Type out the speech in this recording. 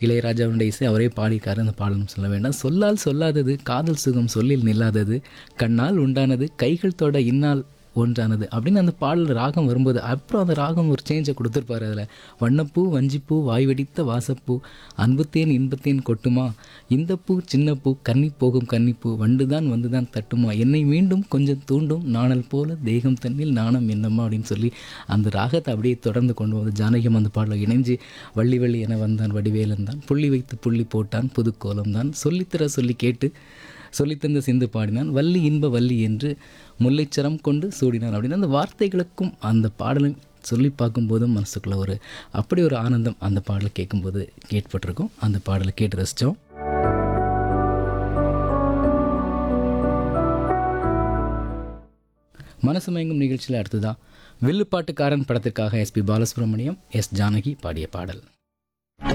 இளையராஜாவுடைய இசை அவரே பாடியிருக்காரு அந்த பாடலும் சொல்ல வேண்டாம் சொல்லால் சொல்லாதது காதல் சுகம் சொல்லில் நில்லாதது கண்ணால் உண்டானது கைகள் தொட இன்னால் ஒன்றானது அப்படின்னு அந்த பாடல் ராகம் வரும்போது அப்புறம் அந்த ராகம் ஒரு சேஞ்சை கொடுத்துருப்பாரு அதில் வண்ணப்பூ வஞ்சிப்பூ வாய் வெடித்த வாசப்பூ அன்புத்தேன் இன்பத்தேன் கொட்டுமா இந்த பூ சின்ன பூ கன்னி போகும் கன்னிப்பூ வண்டுதான் வந்துதான் தட்டுமா என்னை மீண்டும் கொஞ்சம் தூண்டும் நாணல் போல தேகம் தன்னில் நாணம் என்னம்மா அப்படின்னு சொல்லி அந்த ராகத்தை அப்படியே தொடர்ந்து கொண்டு வந்து ஜானகியம் அந்த பாடலை இணைஞ்சு வள்ளி வள்ளி என வந்தான் வடிவேலன் தான் புள்ளி வைத்து புள்ளி போட்டான் புதுக்கோலம் தான் சொல்லித்தர சொல்லி கேட்டு சொல்லித்தந்த சிந்து பாடினான் வள்ளி இன்ப வள்ளி என்று முல்லைச்சரம் கொண்டு சூடினான் அப்படின்னு அந்த வார்த்தைகளுக்கும் அந்த பாடலை சொல்லி பார்க்கும்போதும் மனசுக்குள்ள ஒரு அப்படி ஒரு ஆனந்தம் அந்த பாடலை கேட்கும்போது ஏற்பட்டிருக்கும் அந்த பாடலை கேட்டு ரசித்தோம் மனசு மயங்கும் நிகழ்ச்சியில் அடுத்ததான் வில்லுப்பாட்டுக்காரன் படத்திற்காக எஸ்பி பாலசுப்ரமணியம் எஸ் ஜானகி பாடிய பாடல்